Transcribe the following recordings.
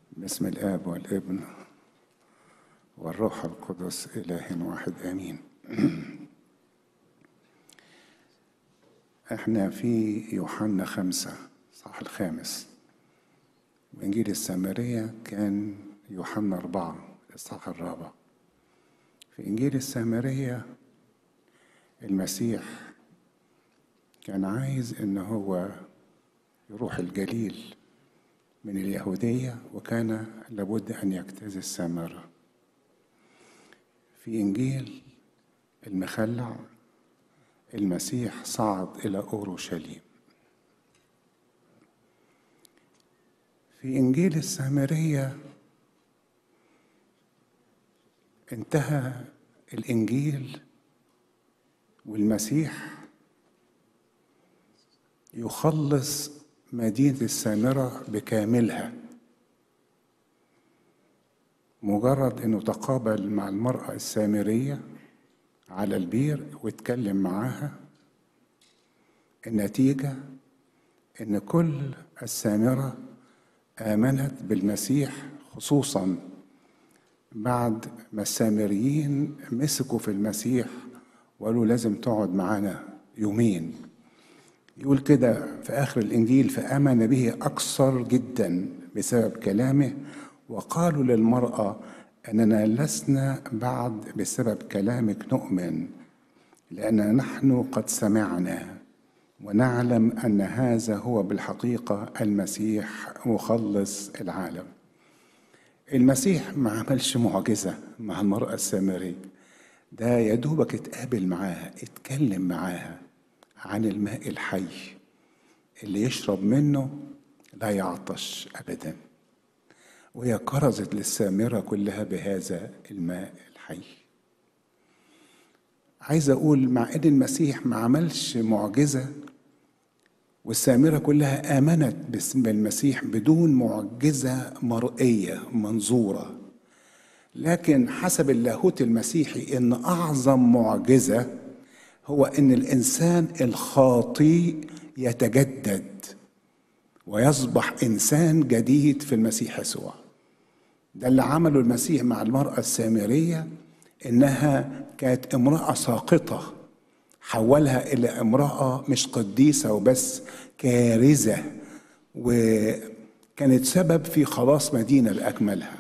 باسم الآب والابن والروح القدس إله واحد آمين احنا في يوحنا خمسة صح الخامس وإنجيل السامرية كان يوحنا أربعة الصح الرابع في إنجيل السامرية المسيح كان عايز إن هو يروح الجليل من اليهودية وكان لابد أن يجتاز السامرة في إنجيل المخلع المسيح صعد إلى أورشليم في إنجيل السامرية انتهى الإنجيل والمسيح يخلص مدينة السامرة بكاملها مجرد انه تقابل مع المرأة السامرية على البير واتكلم معاها النتيجة ان كل السامرة آمنت بالمسيح خصوصا بعد ما السامريين مسكوا في المسيح وقالوا لازم تقعد معانا يومين يقول كده في آخر الإنجيل فآمن به أكثر جدا بسبب كلامه وقالوا للمرأة أننا لسنا بعد بسبب كلامك نؤمن لأن نحن قد سمعنا ونعلم أن هذا هو بالحقيقة المسيح مخلص العالم المسيح ما عملش معجزة مع المرأة السامرية ده يا دوبك اتقابل معاها اتكلم معاها عن الماء الحي اللي يشرب منه لا يعطش ابدا وهي كرزت للسامره كلها بهذا الماء الحي عايز اقول مع ان المسيح ما عملش معجزه والسامره كلها امنت باسم المسيح بدون معجزه مرئيه منظوره لكن حسب اللاهوت المسيحي ان اعظم معجزه هو ان الانسان الخاطئ يتجدد ويصبح انسان جديد في المسيح يسوع ده اللي عمله المسيح مع المراه السامريه انها كانت امراه ساقطه حولها الى امراه مش قديسه وبس كارزه وكانت سبب في خلاص مدينه باكملها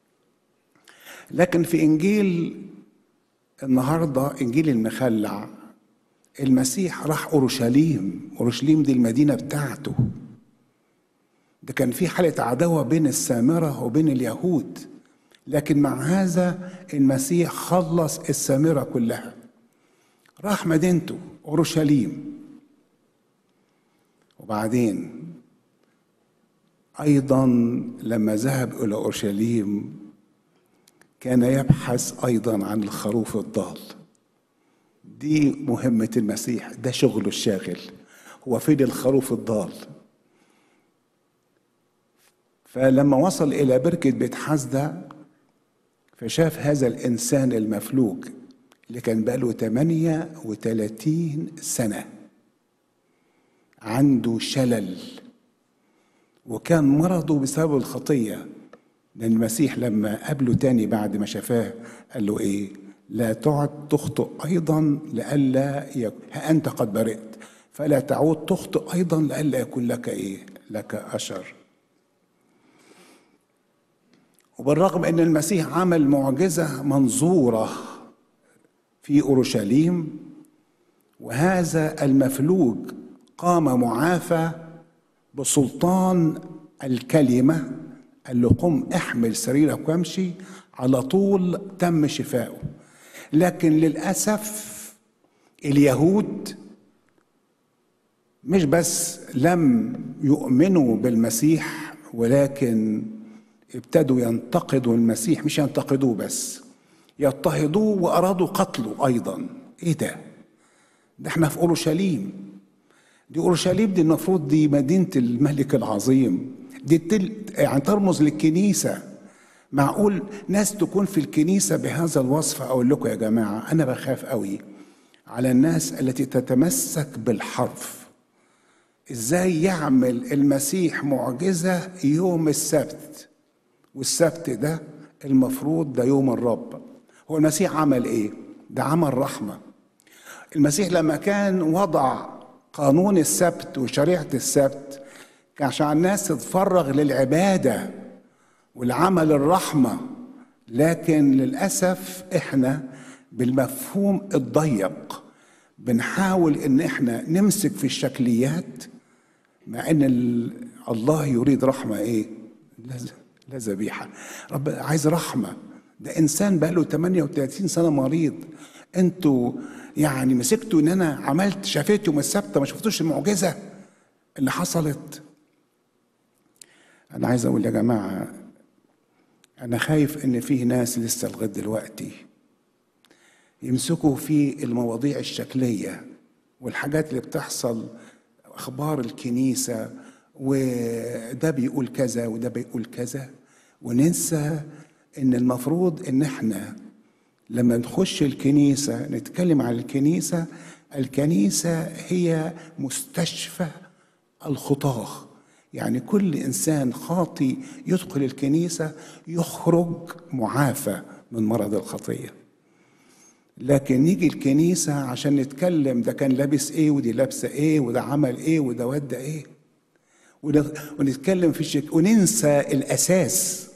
لكن في انجيل النهارده انجيل المخلع المسيح راح اورشليم اورشليم دي المدينه بتاعته ده كان في حاله عداوه بين السامره وبين اليهود لكن مع هذا المسيح خلص السامره كلها راح مدينته اورشليم وبعدين ايضا لما ذهب الى اورشليم كان يبحث ايضا عن الخروف الضال دي مهمة المسيح ده شغله الشاغل هو فين الخروف الضال فلما وصل إلى بركة بيت حسدة فشاف هذا الإنسان المفلوج اللي كان بقاله 38 سنة عنده شلل وكان مرضه بسبب الخطية لأن المسيح لما قابله تاني بعد ما شافاه قال له إيه؟ لا تعد تخطئ أيضا لئلا يكون أنت قد برئت فلا تعود تخطئ أيضا لئلا يكون لك إيه؟ لك أشر وبالرغم أن المسيح عمل معجزة منظورة في أورشليم وهذا المفلوج قام معافى بسلطان الكلمة قال له قم احمل سريرك وامشي على طول تم شفاؤه لكن للاسف اليهود مش بس لم يؤمنوا بالمسيح ولكن ابتدوا ينتقدوا المسيح مش ينتقدوه بس يضطهدوه وارادوا قتله ايضا ايه ده ده احنا في اورشليم دي اورشليم دي المفروض دي مدينه الملك العظيم دي تل... يعني ترمز للكنيسه معقول ناس تكون في الكنيسه بهذا الوصف اقول لكم يا جماعه انا بخاف قوي على الناس التي تتمسك بالحرف ازاي يعمل المسيح معجزه يوم السبت والسبت ده المفروض ده يوم الرب هو المسيح عمل ايه ده عمل رحمه المسيح لما كان وضع قانون السبت وشريعه السبت كان عشان الناس تتفرغ للعباده والعمل الرحمه لكن للاسف احنا بالمفهوم الضيق بنحاول ان احنا نمسك في الشكليات مع ان الله يريد رحمه ايه لا ذبيحه رب عايز رحمه ده انسان بقى له 38 سنه مريض انتوا يعني مسكتوا ان انا عملت شفيت يوم السبت ما شفتوش المعجزه اللي حصلت انا عايز اقول يا جماعه انا خايف ان فيه ناس لسه لغايه دلوقتي يمسكوا في المواضيع الشكليه والحاجات اللي بتحصل اخبار الكنيسه وده بيقول كذا وده بيقول كذا وننسى ان المفروض ان احنا لما نخش الكنيسه نتكلم عن الكنيسه الكنيسه هي مستشفى الخطاه يعني كل انسان خاطي يدخل الكنيسه يخرج معافى من مرض الخطيه لكن نيجي الكنيسه عشان نتكلم ده كان لابس ايه ودي لابسه ايه وده عمل ايه وده ودى ايه ونتكلم في الشك وننسى الاساس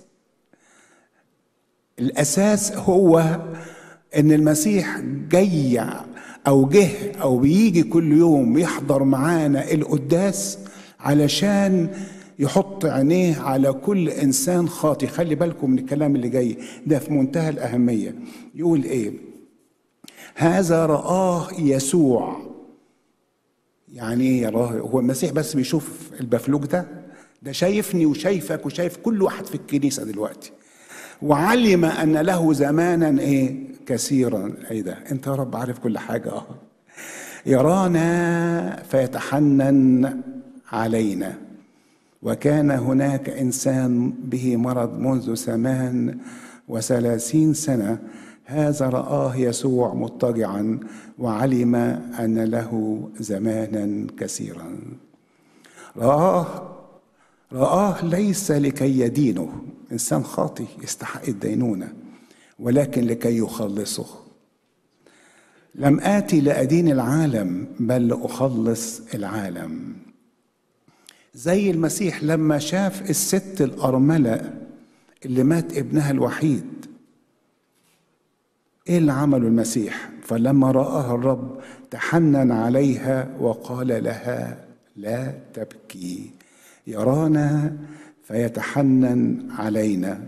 الاساس هو ان المسيح جاي او جه او بيجي كل يوم يحضر معانا القداس علشان يحط عينيه على كل انسان خاطي خلي بالكم من الكلام اللي جاي ده في منتهى الاهميه يقول ايه هذا رآه يسوع يعني ايه يراه هو المسيح بس بيشوف البفلوج ده ده شايفني وشايفك وشايف كل واحد في الكنيسه دلوقتي وعلم ان له زمانا ايه كثيرا ايه ده انت يا رب عارف كل حاجه اه يرانا فيتحنن علينا وكان هناك انسان به مرض منذ ثمان وثلاثين سنه هذا رآه يسوع مضطجعا وعلم أن له زمانا كثيرا رآه رآه ليس لكي يدينه إنسان خاطي يستحق الدينونة ولكن لكي يخلصه لم آتي لأدين العالم بل لأخلص العالم زي المسيح لما شاف الست الأرملة اللي مات ابنها الوحيد ايه اللي عمله المسيح فلما راها الرب تحنن عليها وقال لها لا تبكي يرانا فيتحنن علينا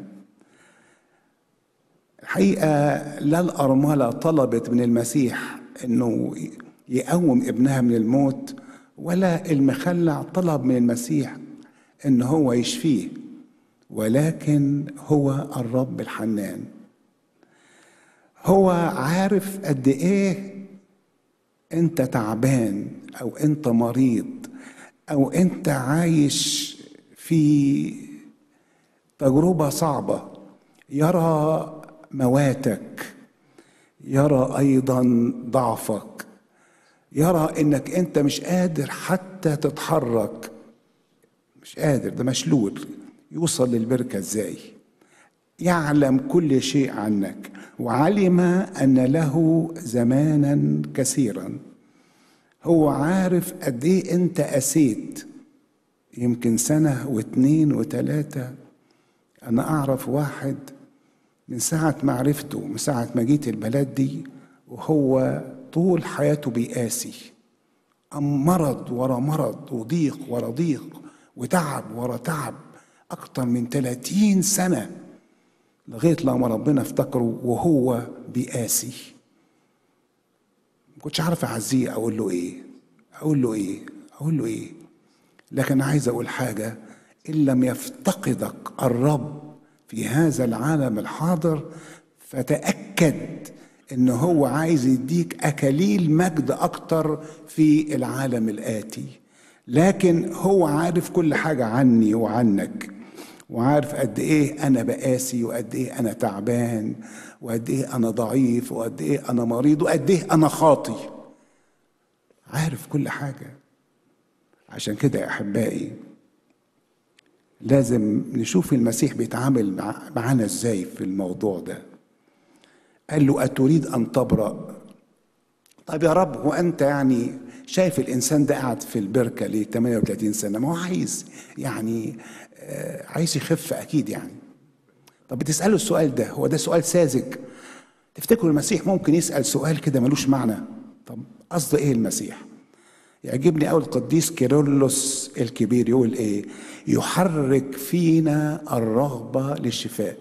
الحقيقه لا الارمله طلبت من المسيح انه يقوم ابنها من الموت ولا المخلع طلب من المسيح ان هو يشفيه ولكن هو الرب الحنان هو عارف قد ايه انت تعبان او انت مريض او انت عايش في تجربه صعبه يرى مواتك يرى ايضا ضعفك يرى انك انت مش قادر حتى تتحرك مش قادر ده مشلول يوصل للبركه ازاي يعلم كل شيء عنك وعلم ان له زمانا كثيرا هو عارف قد ايه انت قسيت يمكن سنه واتنين وتلاته انا اعرف واحد من ساعه ما عرفته من ساعه ما جيت البلد دي وهو طول حياته بيقاسي أم مرض ورا مرض وضيق ورا ضيق وتعب ورا تعب أكتر من 30 سنة لغايه لما ربنا افتكره وهو بيقاسي ما كنتش عارف اعزيه اقول له ايه اقول له ايه اقول له ايه لكن عايز اقول حاجه ان لم يفتقدك الرب في هذا العالم الحاضر فتاكد ان هو عايز يديك اكاليل مجد اكتر في العالم الاتي لكن هو عارف كل حاجه عني وعنك وعارف قد ايه انا بقاسي وقد ايه انا تعبان وقد ايه انا ضعيف وقد ايه انا مريض وقد ايه انا خاطي عارف كل حاجه عشان كده يا احبائي لازم نشوف المسيح بيتعامل مع معانا ازاي في الموضوع ده قال له أتريد أن تبرأ طيب يا رب هو أنت يعني شايف الإنسان ده قاعد في البركة ليه 38 سنة ما هو عايز يعني آه، عايز يخف أكيد يعني طب بتسأله السؤال ده هو ده سؤال ساذج تفتكروا المسيح ممكن يسأل سؤال كده ملوش معنى طب قصد ايه المسيح يعجبني قوي القديس كيرلس الكبير يقول ايه يحرك فينا الرغبة للشفاء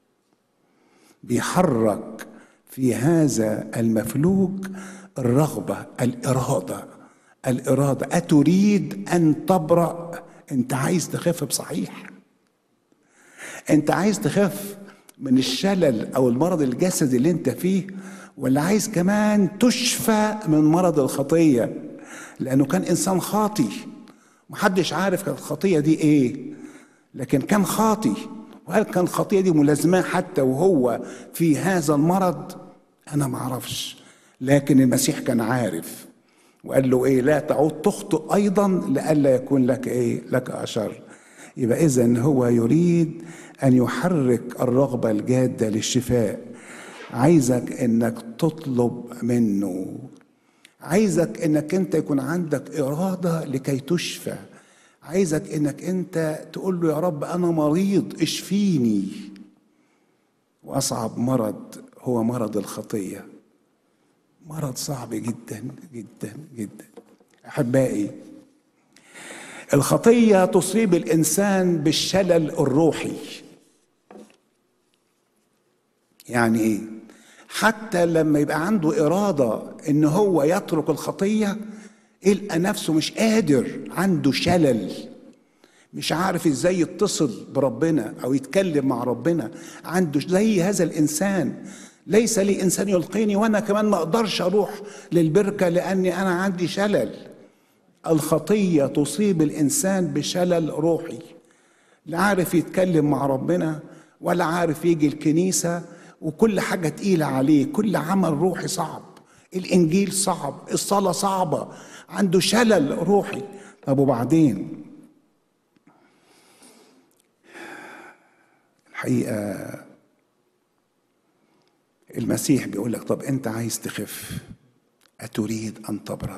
بيحرك في هذا المفلوج الرغبة الإرادة الإرادة أتريد أن تبرأ أنت عايز تخف بصحيح أنت عايز تخف من الشلل أو المرض الجسدي اللي أنت فيه ولا عايز كمان تشفى من مرض الخطية لأنه كان إنسان خاطي محدش عارف كانت الخطية دي إيه لكن كان خاطي وهل كان الخطية دي ملازمة حتى وهو في هذا المرض أنا ما أعرفش لكن المسيح كان عارف وقال له إيه لا تعود تخطئ أيضا لئلا يكون لك إيه لك أشر يبقى إذا هو يريد أن يحرك الرغبة الجادة للشفاء عايزك إنك تطلب منه عايزك انك انت يكون عندك اراده لكي تشفى عايزك انك انت تقول له يا رب انا مريض اشفيني واصعب مرض هو مرض الخطيه مرض صعب جدا جدا جدا احبائي الخطيه تصيب الانسان بالشلل الروحي يعني ايه حتى لما يبقى عنده إرادة إن هو يترك الخطية يلقى نفسه مش قادر عنده شلل مش عارف ازاي يتصل بربنا او يتكلم مع ربنا عنده زي هذا الانسان ليس لي انسان يلقيني وانا كمان ما اقدرش اروح للبركه لاني انا عندي شلل الخطيه تصيب الانسان بشلل روحي لا عارف يتكلم مع ربنا ولا عارف يجي الكنيسه وكل حاجة تقيلة عليه كل عمل روحي صعب الإنجيل صعب الصلاة صعبة عنده شلل روحي طب وبعدين الحقيقة المسيح بيقول لك طب أنت عايز تخف أتريد أن تبرأ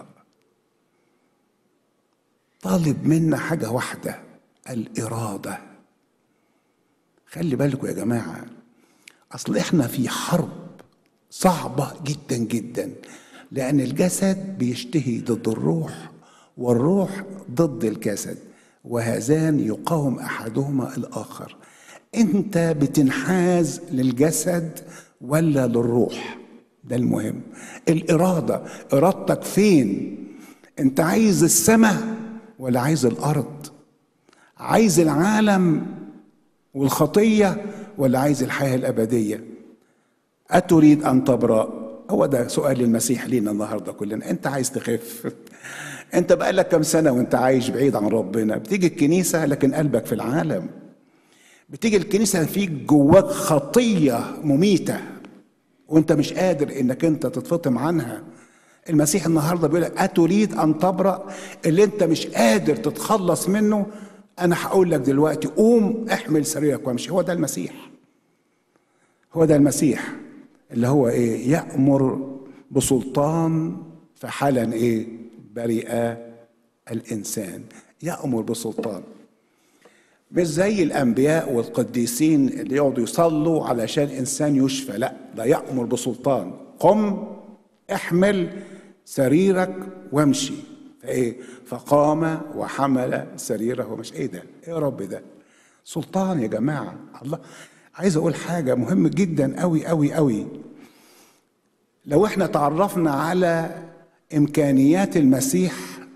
طالب منا حاجة واحدة الإرادة خلي بالكم يا جماعة اصل احنا في حرب صعبه جدا جدا لان الجسد بيشتهي ضد الروح والروح ضد الجسد وهذان يقاوم احدهما الاخر انت بتنحاز للجسد ولا للروح ده المهم الاراده ارادتك فين انت عايز السماء ولا عايز الارض عايز العالم والخطيه ولا عايز الحياة الأبدية أتريد أن تبرأ هو ده سؤال المسيح لينا النهاردة كلنا أنت عايز تخف أنت بقالك كم سنة وأنت عايش بعيد عن ربنا بتيجي الكنيسة لكن قلبك في العالم بتيجي الكنيسة فيك جواك خطية مميتة وأنت مش قادر إنك أنت تتفطم عنها المسيح النهاردة بيقول لك أتريد أن تبرأ اللي أنت مش قادر تتخلص منه انا هقول لك دلوقتي قوم احمل سريرك وامشي هو ده المسيح هو ده المسيح اللي هو ايه يامر بسلطان فحالا ايه برئ الانسان يامر بسلطان مش زي الانبياء والقديسين اللي يقعدوا يصلوا علشان انسان يشفى لا ده يامر بسلطان قم احمل سريرك وامشي فايه فقام وحمل سريره مش ايه ده ايه يا رب ده سلطان يا جماعه الله عايز اقول حاجه مهم جدا قوي قوي قوي لو احنا تعرفنا على امكانيات المسيح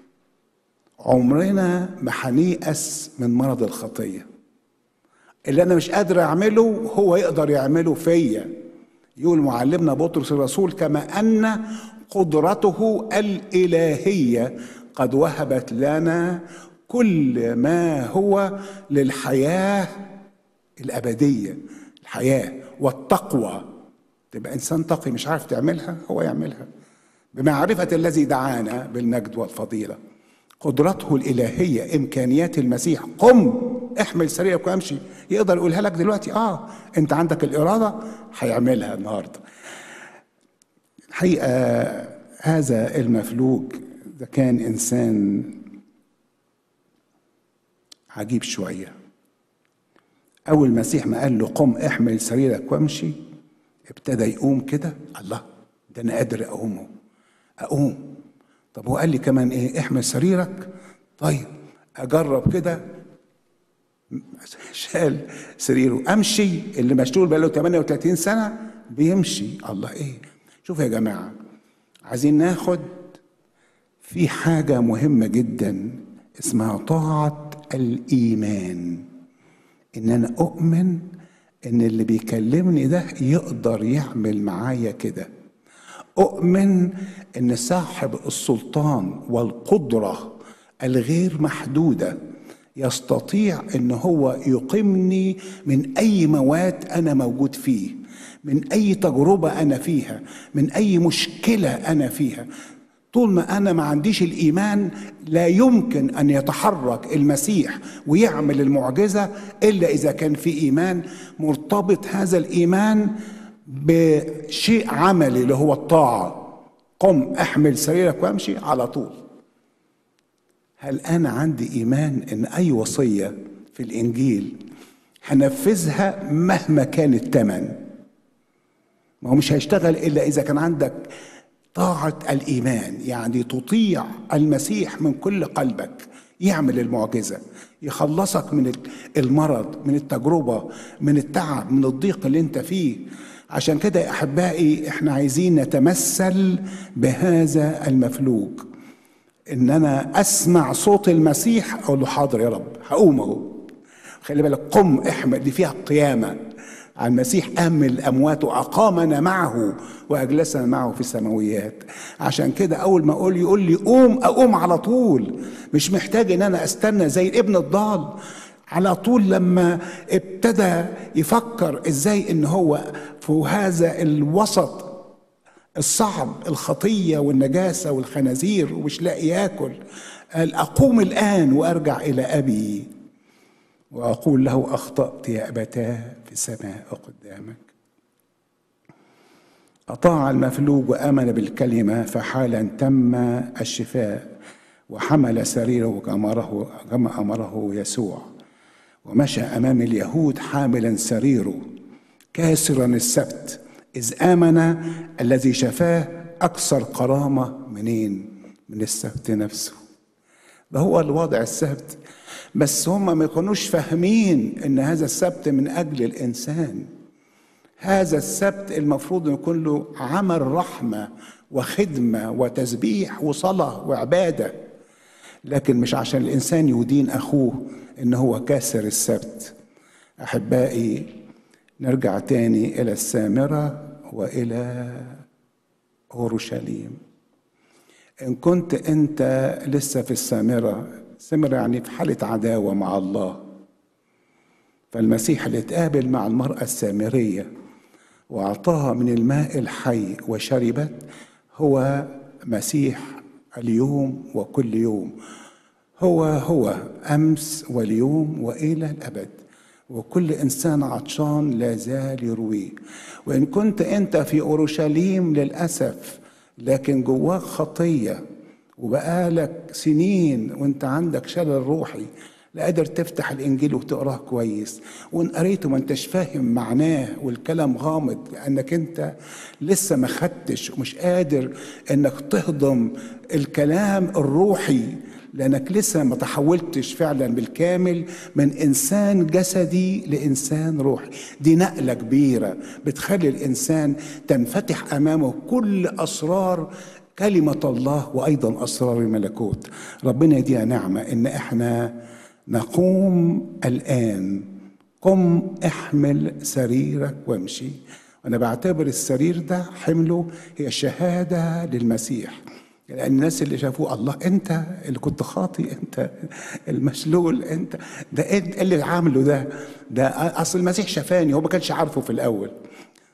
عمرنا ما هنيأس من مرض الخطيه اللي انا مش قادر اعمله هو يقدر يعمله فيا يقول معلمنا بطرس الرسول كما ان قدرته الالهيه قد وهبت لنا كل ما هو للحياه الابديه الحياه والتقوى تبقى انسان تقي مش عارف تعملها هو يعملها بمعرفه الذي دعانا بالمجد والفضيله قدرته الالهيه امكانيات المسيح قم احمل سريرك وامشي يقدر يقولها لك دلوقتي اه انت عندك الاراده هيعملها النهارده الحقيقه هذا المفلوج ده كان انسان عجيب شويه اول المسيح ما قال له قم احمل سريرك وامشي ابتدى يقوم كده الله ده انا قادر اقومه اقوم طب هو قال لي كمان ايه احمل سريرك طيب اجرب كده شال سريره امشي اللي مشلول بقاله 38 سنه بيمشي الله ايه شوف يا جماعه عايزين ناخد في حاجه مهمه جدا اسمها طاعه الايمان ان انا اؤمن ان اللي بيكلمني ده يقدر يعمل معايا كده اؤمن ان صاحب السلطان والقدره الغير محدوده يستطيع ان هو يقيمني من اي مواد انا موجود فيه من اي تجربه انا فيها من اي مشكله انا فيها طول ما انا ما عنديش الايمان لا يمكن ان يتحرك المسيح ويعمل المعجزه الا اذا كان في ايمان مرتبط هذا الايمان بشيء عملي اللي هو الطاعه قم احمل سريرك وامشي على طول هل انا عندي ايمان ان اي وصيه في الانجيل هنفذها مهما كان الثمن ما هو مش هيشتغل الا اذا كان عندك طاعه الايمان يعني تطيع المسيح من كل قلبك يعمل المعجزه يخلصك من المرض من التجربه من التعب من الضيق اللي انت فيه عشان كده يا احبائي احنا عايزين نتمثل بهذا المفلوج ان انا اسمع صوت المسيح اقول له حاضر يا رب هقوم اهو خلي بالك قم احمد دي فيها قيامه المسيح قام من الاموات واقامنا معه واجلسنا معه في السماويات عشان كده اول ما اقول يقول لي قوم اقوم على طول مش محتاج ان انا استنى زي الابن الضال على طول لما ابتدى يفكر ازاي ان هو في هذا الوسط الصعب الخطيه والنجاسه والخنازير ومش لاقي ياكل قال اقوم الان وارجع الى ابي واقول له اخطات يا ابتاه في السماء قدامك اطاع المفلوج وامن بالكلمه فحالا تم الشفاء وحمل سريره كما كما امره يسوع ومشى امام اليهود حاملا سريره كاسرا السبت اذ امن الذي شفاه اكثر كرامه منين من السبت نفسه ده هو الوضع السبت بس هم ما يكونوش فاهمين ان هذا السبت من اجل الانسان هذا السبت المفروض يكون له عمل رحمه وخدمه وتسبيح وصلاه وعباده لكن مش عشان الانسان يدين اخوه ان هو كاسر السبت احبائي نرجع تاني الى السامره والى اورشليم ان كنت انت لسه في السامره سمر يعني في حاله عداوه مع الله فالمسيح اللي اتقابل مع المراه السامريه واعطاها من الماء الحي وشربت هو مسيح اليوم وكل يوم هو هو امس واليوم والى الابد وكل انسان عطشان لا زال يرويه وان كنت انت في اورشليم للاسف لكن جواك خطيه وبقالك سنين وانت عندك شلل روحي لا قادر تفتح الانجيل وتقراه كويس وان قريته ما انتش فاهم معناه والكلام غامض لانك انت لسه ما خدتش ومش قادر انك تهضم الكلام الروحي لانك لسه ما تحولتش فعلا بالكامل من انسان جسدي لانسان روحي دي نقله كبيره بتخلي الانسان تنفتح امامه كل اسرار كلمه الله وايضا اسرار الملكوت ربنا يدينا نعمه ان احنا نقوم الان قم احمل سريرك وامشي وانا بعتبر السرير ده حمله هي شهاده للمسيح يعني الناس اللي شافوه الله انت اللي كنت خاطي انت المشلول انت ده ايه اللي عامله ده ده اصل المسيح شفاني هو ما كانش عارفه في الاول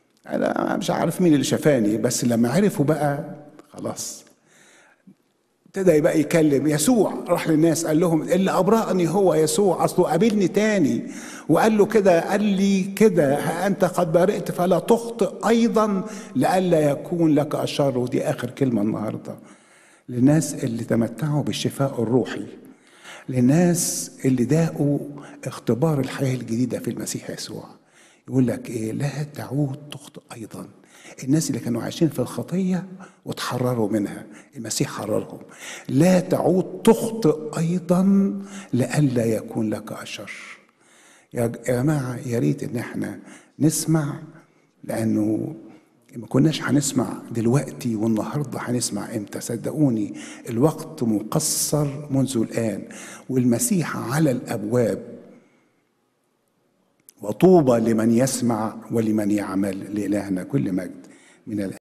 انا مش عارف مين اللي شفاني بس لما عرفوا بقى خلاص ابتدى يبقى يكلم يسوع راح للناس قال لهم اللي ابرأني هو يسوع اصله قابلني تاني وقال له كده قال لي كده ها انت قد برئت فلا تخطئ ايضا لئلا يكون لك اشر ودي اخر كلمه النهارده للناس اللي تمتعوا بالشفاء الروحي للناس اللي داقوا اختبار الحياه الجديده في المسيح يسوع يقول لك ايه لا تعود تخطئ ايضا الناس اللي كانوا عايشين في الخطيه وتحرروا منها المسيح حررهم لا تعود تخطئ ايضا لئلا يكون لك اشر يا جماعه يا ريت ان احنا نسمع لانه ما كناش هنسمع دلوقتي والنهارده هنسمع امتى صدقوني الوقت مقصر منذ الان والمسيح على الابواب وطوبى لمن يسمع ولمن يعمل لإلهنا كل مجد من الآن